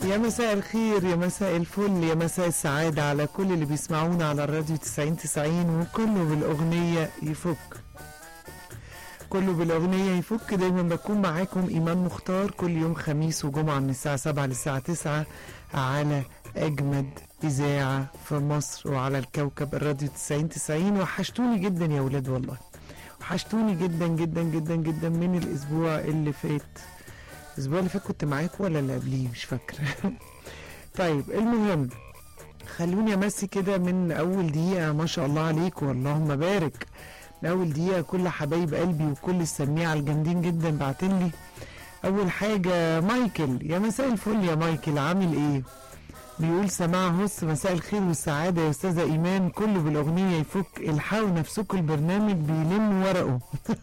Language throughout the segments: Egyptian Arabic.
يا مساء الخير يا مساء الفل يا مساء السعادة على كل اللي بيسمعونا على الراديو 90 90 وكله بالأغنية يفك كله بالأغنية يفك دايما بكون معاكم إيمان مختار كل يوم خميس وجمعة من الساعة 7 للساعة 9 على أجمد إذاعة في مصر وعلى الكوكب الراديو 90 90 وحشتوني جدا يا ولاد والله وحشتوني جدا جدا جدا جدا من الأسبوع اللي فات الأسبوع اللي فات كنت معاكم ولا اللي قبليه مش فاكرة طيب المهم خلوني امسي كده من اول دقيقه ما شاء الله عليكم اللهم بارك من اول دقيقه كل حبايب قلبي وكل السميعه الجامدين جدا بعتين لي اول حاجه مايكل يا مساء الفل يا مايكل عامل ايه بيقول سماع هس مساء الخير والسعادة يا أستاذة إيمان كله بالأغنية يفك الحقوا نفسكم البرنامج بيلم ورقه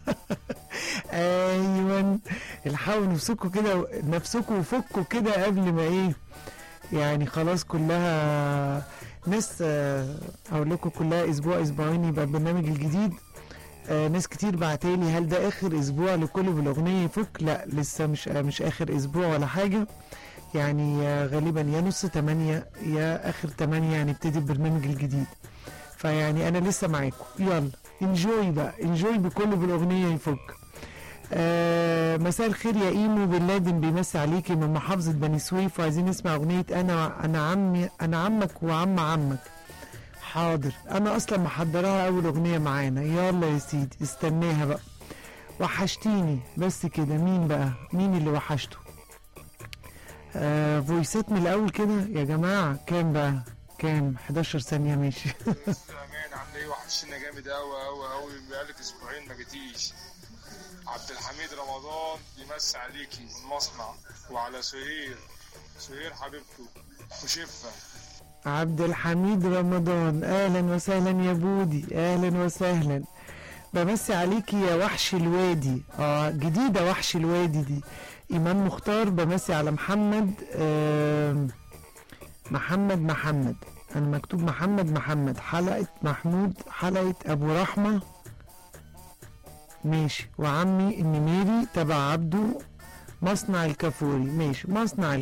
أيوة الحقوا نفسكم كده نفسكم وفكوا كده قبل ما إيه يعني خلاص كلها ناس آه، اقول لكم كلها اسبوع اسبوعين يبقى البرنامج الجديد آه، ناس كتير بعتالي هل ده اخر اسبوع لكل بالاغنيه يفك لا لسه مش آه، مش اخر اسبوع ولا حاجه يعني آه، غالبا يا نص تمانية يا اخر تمانية يعني ابتدي البرنامج الجديد فيعني انا لسه معاكم يلا انجوي بقى انجوي بكل بالاغنيه يفك آه مساء الخير يا ايمو بن لادن بيمسي عليكي من محافظه بني سويف وعايزين نسمع اغنيه انا انا عمي انا عمك وعم عمك حاضر انا اصلا محضراها اول اغنيه معانا يلا يا سيدي استناها بقى وحشتيني بس كده مين بقى مين اللي وحشته آه فويسات من الاول كده يا جماعه كام بقى كام 11 ثانيه ماشي امان عامل ايه وحشنا جامد قوي قوي قوي بقالك اسبوعين ما جيتيش عبد الحميد رمضان بيمسي عليكي من مصنع وعلى سهير سهير حبيبته وشفه عبد الحميد رمضان اهلا وسهلا يا بودي اهلا وسهلا بمسي عليكي يا وحش الوادي اه جديدة وحش الوادي دي إمام مختار بمسي على محمد آه محمد محمد أنا مكتوب محمد محمد حلقة محمود حلقة أبو رحمة ماشي وعمي النميري تبع عبده مصنع الكافوري ماشي مصنع